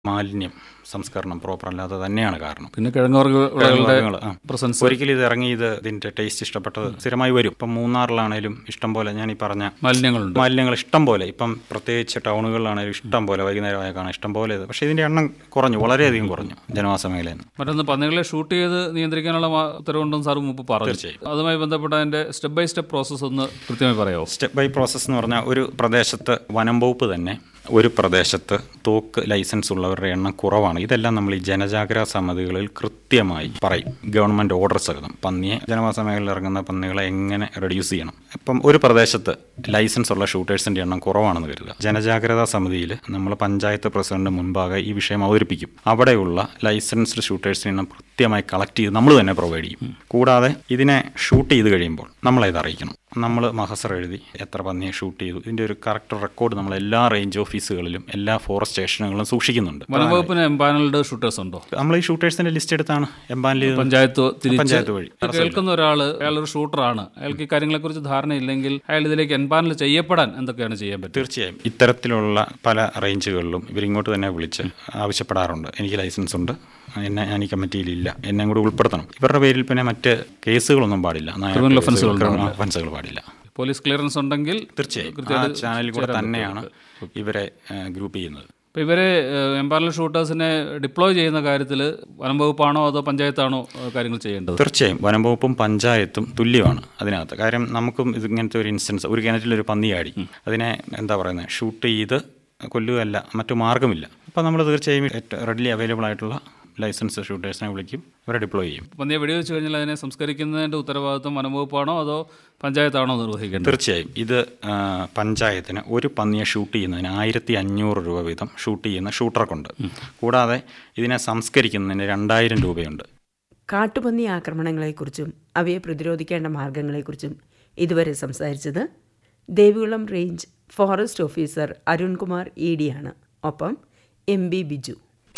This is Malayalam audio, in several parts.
മാലിന്യം സംസ്കരണം പ്രോപ്പർ അല്ലാതെ തന്നെയാണ് കാരണം പിന്നെ കിഴങ്ങുവർഗ്ഗങ്ങളുടെ വർഗ്ഗങ്ങള്, ആ. പ്രസൻസ് ഒരിക്കലും ഇത് ഇറങ്ങി ഇത് ഇതിന്റെ ടേസ്റ്റ് ഇഷ്ടപ്പെട്ടത് സ്ഥിരമായി വരും ഇപ്പം മൂന്നാറിലാണേലും ഇഷ്ടം പോലെ ഞാൻ ഈ പറഞ്ഞ മാലിന്യങ്ങളുണ്ട് മാലിന്യങ്ങൾ ഇഷ്ടം പോലെ ഇപ്പം പ്രത്യേകിച്ച് ടൗണുകളിലാണേലും ഇഷ്ടം പോലെ വൈകുന്നേരമായ കാണാൻ ഇഷ്ടം പോലെ ഇത് പക്ഷേ ഇതിന്റെ എണ്ണം കുറഞ്ഞു വളരെയധികം കുറഞ്ഞു ജനവാസ മേഖലയിൽ നിന്ന് മറ്റൊന്ന് പന്നികളെ ഷൂട്ട് ചെയ്ത് നിയന്ത്രിക്കാനുള്ള മാ- ഉത്തരവുണ്ടെന്ന് സാർ മുമ്പ് പറഞ്ഞു തീർച്ചയായും. അതുമായി ബന്ധപ്പെട്ട അതിന്റെ സ്റ്റെപ്പ് ബൈ സ്റ്റെപ്പ് പ്രോസസ്സ് ഒന്ന് കൃത്യമായി പറയാമോ സ്റ്റെപ്പ് ബൈ പ്രോസസ്സ് എന്ന് പറഞ്ഞാൽ ഒരു പ്രദേശത്ത് വനം വകുപ്പ് തന്നെ ഒരു പ്രദേശത്ത് തോക്ക് ലൈസൻസ് ഉള്ളവരുടെ എണ്ണം കുറവാണ് ഇതെല്ലാം നമ്മൾ ഈ ജനജാഗ്രതാ സമിതികളിൽ കൃത്യമായി പറയും ഗവൺമെന്റ് ഓർഡർ സഹിതം പന്നിയെ ജനവാസ മേഖലയിൽ ഇറങ്ങുന്ന പന്നികളെ എങ്ങനെ റെഡ്യൂസ് ചെയ്യണം ഇപ്പം ഒരു പ്രദേശത്ത് ലൈസൻസ് ഉള്ള ഷൂട്ടേഴ്സിന്റെ എണ്ണം കുറവാണെന്ന് കരുതുക ജനജാഗ്രതാ സമിതിയിൽ നമ്മൾ പഞ്ചായത്ത് പ്രസിഡന്റ് മുൻപാകെ ഈ വിഷയം അവതരിപ്പിക്കും അവിടെയുള്ള ലൈസൻസ്ഡ് ഷൂട്ടേഴ്സിന്റെ എണ്ണം കൃത്യമായി കളക്ട് ചെയ്ത് നമ്മൾ തന്നെ പ്രൊവൈഡ് ചെയ്യും കൂടാതെ ഇതിനെ ഷൂട്ട് ചെയ്ത് കഴിയുമ്പോൾ നമ്മളത് അറിയിക്കണം നമ്മൾ മഹസർ എഴുതി എത്ര പന്നിയെ ഷൂട്ട് ചെയ്തു ഇതിന്റെ ഒരു കറക്റ്റ് റെക്കോർഡ് നമ്മൾ എല്ലാ റേഞ്ച് ഓഫീസുകളിലും എല്ലാ ഫോറസ്റ്റ് സ്റ്റേഷനുകളിലും സൂക്ഷിക്കുന്നുണ്ട് വനംവകുപ്പിന് എംപാനൽഡ് ഷൂട്ടേഴ്സ് ഉണ്ടോ നമ്മൾ ഈ ഷൂട്ടേഴ്സിന്റെ ലിസ്റ്റ് എടുത്താണ് എംപാനൽ ചെയ്ത് പഞ്ചായത്ത് തിരിച്ച് പഞ്ചായത്ത് വഴി ഇത് കേൾക്കുന്ന ഒരാൾ അയാൾ ഒരു ഷൂട്ടറാണ് അയാൾക്ക് ഈ കാര്യങ്ങളെക്കുറിച്ച് ധാരണയില്ലെങ്കിൽ അയാൾ ഇതിലേക്ക് എൻപാനൽ ചെയ്യപ്പെടാൻ എന്തൊക്കെയാണ് ചെയ്യാൻ പറ്റുക തീർച്ചയായും ഇത്തരത്തിലുള്ള പല റേഞ്ചുകളിലും ഇവരിങ്ങോട്ട് തന്നെ വിളിച്ച് ആവശ്യപ്പെടാറുണ്ട് എനിക്ക് ലൈസൻസ് ഉണ്ട് എന്നെ ഞാൻ ഈ കമ്മിറ്റിയിലില്ല എന്നെ കൂടി ഉൾപ്പെടുത്തണം ഇവരുടെ പേരിൽ പിന്നെ മറ്റ് കേസുകളൊന്നും പാടില്ല നായ Criminal കേസുകൾ, offences കൾ criminal offences കൾ പാടില്ല പോലീസ് ക്ലിയറൻസ് ഉണ്ടെങ്കിൽ തീർച്ചയായും ആ ചാനലിൽ കൂടെ തന്നെയാണ് ഇവരെ ഗ്രൂപ്പ് ചെയ്യുന്നത് ഇപ്പൊ ഇവരെ എംപാനൽ ഷൂട്ടേഴ്സിനെ ഡിപ്ലോയ് ചെയ്യുന്ന കാര്യത്തിൽ വനം വകുപ്പാണോ അതോ പഞ്ചായത്താണോ ഏഹ്, കാര്യങ്ങൾ ചെയ്യേണ്ടത് തീർച്ചയായും വനം വകുപ്പും പഞ്ചായത്തും തുല്യമാണ് അതിനകത്ത് കാര്യം നമുക്കും ഇത് ഇങ്ങനത്തെ ഒരു ഇൻസ്റ്റൻസ് ഒരു കിണറ്റിലൊരു പന്നിയാടി അതിനെ എന്താ പറയുന്നത് ഷൂട്ട് ചെയ്ത് കൊല്ലുകയല്ല മറ്റു മാർഗമില്ല അപ്പോൾ നമ്മൾ തീർച്ചയായും റെഡിലി അവൈലബിൾ ആയിട്ടുള്ള ലൈസൻസ് ഷൂട്ടേഴ്സിനെ വിളിക്കും അവരെ ഡിപ്ലോയ് ചെയ്യും പന്നിയെ വെടിവെച്ച് കഴിഞ്ഞാൽ അതിനെ സംസ്കരിക്കുന്നതിന്റെ ഉത്തരവാദിത്വം വനം വകുപ്പാണോ അതോ പഞ്ചായത്താണോ നിർവഹിക്കേണ്ടത് തീർച്ചയായും ഇത് ആ, പഞ്ചായത്തിന് ഒരു പന്നിയെ ഷൂട്ട് ചെയ്യുന്നതിന് ആയിരത്തി അഞ്ഞൂറ് രൂപ വീതം ഷൂട്ട് ചെയ്യുന്ന ഷൂട്ടർക്കുണ്ട് കൂടാതെ ഇതിനെ സംസ്കരിക്കുന്നതിന് രണ്ടായിരം രൂപയുണ്ട് കാട്ടുപന്നി ആക്രമണങ്ങളെക്കുറിച്ചും അവയെ പ്രതിരോധിക്കേണ്ട മാർഗങ്ങളെക്കുറിച്ചും ഇതുവരെ സംസാരിച്ചത് Devikulam range forest officer Arunkumar E ഡിയാണ് ഒപ്പം എം ബി ബിജു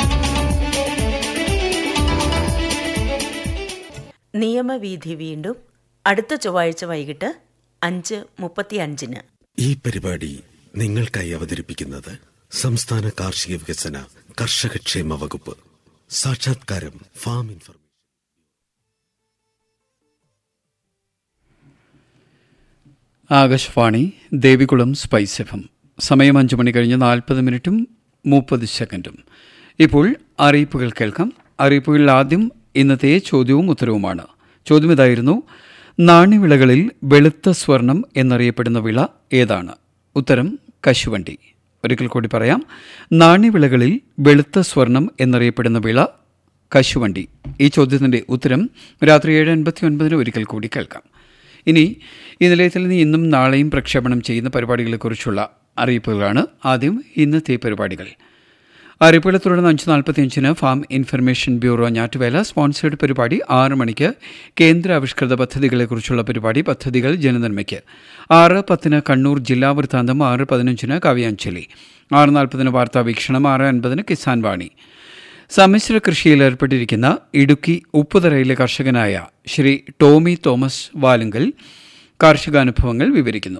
നിയമവീഥി വീണ്ടും അടുത്ത ചൊവ്വാഴ്ച വൈകിട്ട് അഞ്ച് മുപ്പത്തി അഞ്ചിന് ഈ പരിപാടി നിങ്ങൾക്കായി അവതരിപ്പിക്കുന്നത് സംസ്ഥാന കാർഷിക വികസന കർഷകക്ഷേമ വകുപ്പ് സാക്ഷാത്കാരം farm information Akashvani Devikulam spice FM സമയം അഞ്ചു മണി കഴിഞ്ഞ് നാൽപ്പത് മിനിറ്റും മുപ്പത് സെക്കൻഡും ഇപ്പോൾ അറിയിപ്പുകൾ കേൾക്കാം അറിയിപ്പുകളിൽ ആദ്യം ഇന്നത്തെ ചോദ്യവും ഉത്തരവുമാണ് ചോദ്യം ഇതായിരുന്നു നാണ്യവിളകളിൽ വെളുത്ത സ്വർണം എന്നറിയപ്പെടുന്ന വിള ഏതാണ് ഉത്തരം കശുവണ്ടി ഒരിക്കൽ കൂടി പറയാം നാണ്യവിളകളിൽ വെളുത്ത സ്വർണം എന്നറിയപ്പെടുന്ന വിള കശുവണ്ടി ഈ ചോദ്യത്തിൻ്റെ ഉത്തരം രാത്രി ഏഴ് അൻപത്തി ഒൻപതിന് ഒരിക്കൽ കൂടി കേൾക്കാം ഇനി ഈ നിലയത്തിൽ നിന്ന് ഇന്നും നാളെയും പ്രക്ഷേപണം ചെയ്യുന്ന പരിപാടികളെക്കുറിച്ചുള്ള അറിയിപ്പുകളാണ് ആദ്യം ഇന്നത്തെ പരിപാടികൾ അറിയിപ്പുകളെ തുടർന്ന് അഞ്ച് നാൽപ്പത്തിയഞ്ചിന് farm information bureau Njattuvela sponsored പരിപാടി ആറ് മണിക്ക് കേന്ദ്ര ആവിഷ്കൃത പദ്ധതികളെക്കുറിച്ചുള്ള പരിപാടി പദ്ധതികൾ ജനനന്മയ്ക്ക് ആറ് പത്തിന് കണ്ണൂർ ജില്ലാ വൃത്താന്തം ആറ് പതിനഞ്ചിന് കാവ്യാഞ്ജലി ആറ് നാൽപ്പതിന് വാർത്താ വീക്ഷണം ആറ് അൻപതിന് കിസാൻ വാണി സമ്മിശ്ര കൃഷിയിൽ ഏർപ്പെട്ടിരിക്കുന്ന ഇടുക്കി ഉപ്പുതറയിലെ കർഷകനായ ശ്രീ ടോമി തോമസ് വാലുങ്കൽ കാർഷികാനുഭവങ്ങൾ വിവരിക്കുന്നു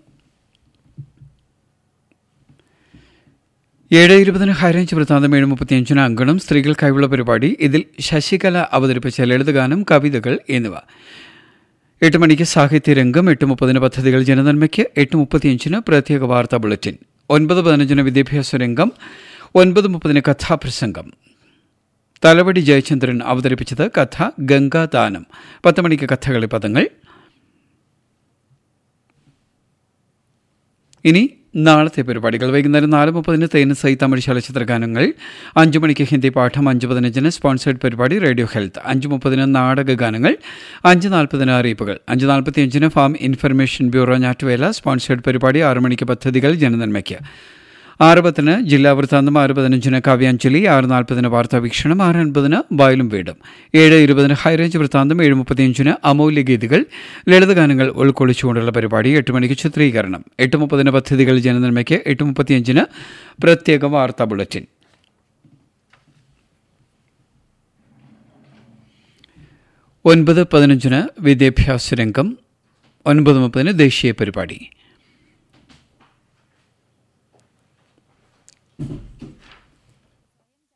ഏഴ് ഇരുപതിന് ഹൈറേഞ്ച് വൃത്താന്തം ഏഴ് മുപ്പത്തിയഞ്ചിന് അങ്കണം സ്ത്രീകൾക്കായുള്ള പരിപാടി ഇതിൽ ശശികല അവതരിപ്പിച്ച ലളിതഗാനം കവിതകൾ എന്നിവ എട്ട് മണിക്ക് സാഹിത്യരംഗം എട്ട് മുപ്പതിന് പദ്ധതികൾ ജനനന്മയ്ക്ക് എട്ട് മുപ്പത്തിയഞ്ചിന് പ്രത്യേക വാർത്താ ബുള്ളറ്റിൻ ഒൻപത് പതിനഞ്ചിന് വിദ്യാഭ്യാസ രംഗം ഒൻപത് മുപ്പതിന് കഥാപ്രസംഗം തലവടി ജയചന്ദ്രൻ അവതരിപ്പിച്ചത് കഥ ഗംഗാദാനം പത്ത് മണിക്ക് കഥകളി പദങ്ങൾ ഇനി നാളത്തെ പരിപാടികൾ വൈകുന്നേരം നാല് മുപ്പതിന് തേന് സൈ തമിഴ് ചലച്ചിത്ര ഗാനങ്ങൾ അഞ്ചു മണിക്ക് ഹിന്ദി പാഠം അഞ്ച് പതിനഞ്ചിന് സ്പോൺസേഡ് പരിപാടി റേഡിയോ ഹെൽത്ത് അഞ്ച് മുപ്പതിന് നാടക ഗാനങ്ങൾ അഞ്ച് നാൽപ്പതിന് അറിയിപ്പുകൾ അഞ്ച് നാൽപ്പത്തിയഞ്ചിന് farm information bureau Njattuvela sponsored പരിപാടി ആറ് മണിക്ക് പദ്ധതികൾ ജനനന്മയ്ക്ക് ആറ് പത്തിന് ജില്ലാ വൃത്താന്തം ആറ് പതിനഞ്ചിന് കാവ്യാഞ്ജലി ആറ് നാൽപ്പതിന് വാർത്താ വീക്ഷണം ആറ് അൻപതിന് വയലും വീടും ഏഴ് ഇരുപതിന് ഹൈറേഞ്ച് വൃത്താന്തം ഏഴ് മുപ്പത്തിയഞ്ചിന് അമൂല്യ ഗീതികൾ ലളിതഗാനങ്ങൾ ഉൾക്കൊള്ളിച്ചുകൊണ്ടുള്ള പരിപാടി എട്ട് മണിക്ക് ചിത്രീകരണം എട്ട് മുപ്പതിന് പദ്ധതികൾ ജനനന്മയ്ക്ക് എട്ട് മുപ്പത്തിയഞ്ചിന് പ്രത്യേക വാർത്താ ബുള്ളറ്റിൻ ഒൻപത് പതിനഞ്ചിന് വിദ്യാഭ്യാസ രംഗം ഒൻപത് മുപ്പതിന് ദേശീയ പരിപാടി